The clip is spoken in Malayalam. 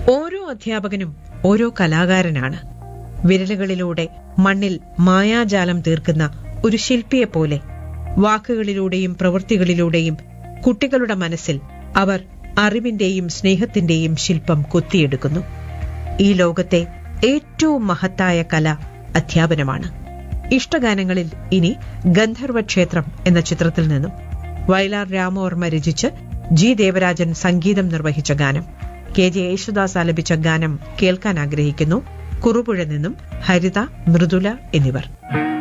ഓരോ അധ്യാപകനും ഓരോ കലാകാരനാണ് വിരലുകളിലൂടെ മണ്ണിൽ മായാജാലം തീർക്കുന്ന ഒരു ശില്പിയെപ്പോലെ വാക്കുകളിലൂടെയും പ്രവൃത്തികളിലൂടെയും കുട്ടികളുടെ മനസ്സിൽ അവർ അറിവിന്റെയും സ്നേഹത്തിന്റെയും ശില്പം കൊത്തിയെടുക്കുന്നു ഈ ലോകത്തെ ഏറ്റവും മഹത്തായ കല അധ്യാപനമാണ് ഇഷ്ടഗാനങ്ങളിൽ ഇനി ഗന്ധർവ ക്ഷേത്രം എന്ന ചിത്രത്തിൽ നിന്നും വയലാർ രാമവർമ്മ രചിച്ച് ജി ദേവരാജൻ സംഗീതം നിർവഹിച്ച ഗാനം കെ ജെ യേശുദാസ് ആലപിച്ച ഗാനം കേൾക്കാൻ ആഗ്രഹിക്കുന്നു കുറുപുഴ നിന്നും ഹരിത മൃദുല എന്നിവർ